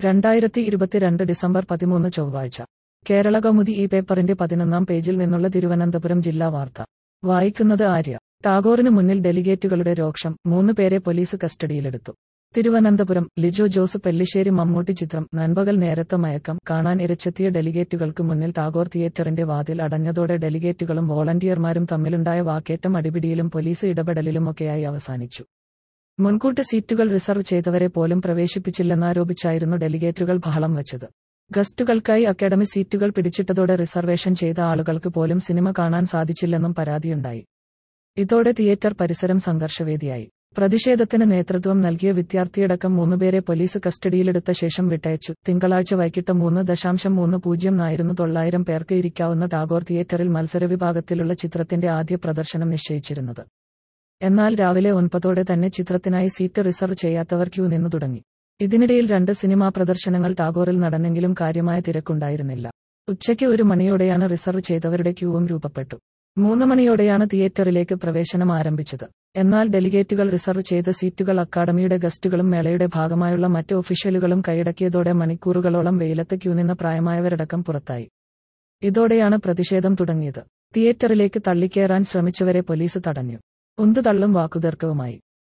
രണ്ടായിരത്തി ഇരുപത്തിരണ്ട് ഡിസംബർ പതിമൂന്ന് ചൊവ്വാഴ്ച കേരള കൗമുദി ഈ പേപ്പറിന്റെ പതിനൊന്നാം പേജിൽ നിന്നുള്ള തിരുവനന്തപുരം ജില്ലാ വാർത്ത വായിക്കുന്നത് ആര്യ ടാഗോറിന് മുന്നിൽ ഡെലിഗേറ്റുകളുടെ രോക്ഷം മൂന്ന് പേരെ പോലീസ് കസ്റ്റഡിയിലെടുത്തു തിരുവനന്തപുരം ലിജോ ജോസ് പെല്ലിശ്ശേരി മമ്മൂട്ടി ചിത്രം നൻപകൽ നേരത്തെ മയക്കം കാണാൻ ഇരച്ചെത്തിയ ഡെലിഗേറ്റുകൾക്ക് മുന്നിൽ ടാഗോർ തിയേറ്ററിന്റെ വാതിൽ അടഞ്ഞതോടെ ഡെലിഗേറ്റുകളും വോളണ്ടിയർമാരും തമ്മിലുണ്ടായ വാക്കേറ്റം അടിപിടിയിലും പോലീസ് ഇടപെടലിലുമൊക്കെയായി അവസാനിച്ചു മുൻകൂട്ടി സീറ്റുകൾ റിസർവ് ചെയ്തവരെ പോലും പ്രവേശിപ്പിച്ചില്ലെന്നാരോപിച്ചായിരുന്നു ഡെലിഗേറ്റുകൾ ബഹളം വച്ചത് ഗസ്റ്റുകൾക്കായി അക്കാഡമി സീറ്റുകൾ പിടിച്ചിട്ടതോടെ റിസർവേഷൻ ചെയ്ത ആളുകൾക്ക് പോലും സിനിമ കാണാൻ സാധിച്ചില്ലെന്നും പരാതിയുണ്ടായി ഇതോടെ തിയേറ്റർ പരിസരം സംഘർഷവേദിയായി പ്രതിഷേധത്തിന് നേതൃത്വം നൽകിയ വിദ്യാർത്ഥിയടക്കം മൂന്നുപേരെ പോലീസ് കസ്റ്റഡിയിലെടുത്ത ശേഷം വിട്ടയച്ചു തിങ്കളാഴ്ച വൈകിട്ട് മൂന്ന് ദശാംശം മൂന്ന് പൂജ്യം ആയിരുന്നു തൊള്ളായിരം പേർക്ക് ഇരിക്കാവുന്ന ടാഗോർ തിയേറ്ററിൽ മത്സര വിഭാഗത്തിലുള്ള ചിത്രത്തിന്റെ ആദ്യ പ്രദർശനം നിശ്ചയിച്ചിരുന്നത് എന്നാൽ രാവിലെ ഒൻപതോടെ തന്നെ ചിത്രത്തിനായി സീറ്റ് റിസർവ് ചെയ്യാത്തവർ ക്യൂ നിന്നു തുടങ്ങി ഇതിനിടയിൽ രണ്ട് സിനിമാ പ്രദർശനങ്ങൾ ടാഗോറിൽ നടന്നെങ്കിലും കാര്യമായ തിരക്കുണ്ടായിരുന്നില്ല ഉച്ചയ്ക്ക് ഒരു മണിയോടെയാണ് റിസർവ് ചെയ്തവരുടെ ക്യൂവും രൂപപ്പെട്ടു മൂന്ന് മണിയോടെയാണ് തിയേറ്ററിലേക്ക് പ്രവേശനം ആരംഭിച്ചത് എന്നാൽ ഡെലിഗേറ്റുകൾ റിസർവ് ചെയ്ത സീറ്റുകൾ അക്കാദമിയുടെ ഗസ്റ്റുകളും മേളയുടെ ഭാഗമായുള്ള മറ്റ് ഒഫീഷ്യലുകളും കൈയടക്കിയതോടെ മണിക്കൂറുകളോളം വെയിലത്ത് ക്യൂ നിന്ന പ്രായമായവരടക്കം പുറത്തായി ഇതോടെയാണ് പ്രതിഷേധം തുടങ്ങിയത് തിയേറ്ററിലേക്ക് തള്ളിക്കയറാൻ ശ്രമിച്ചവരെ പോലീസ് തടഞ്ഞു ഉന്തുതള്ളും വാക്കുതർക്കവുമായി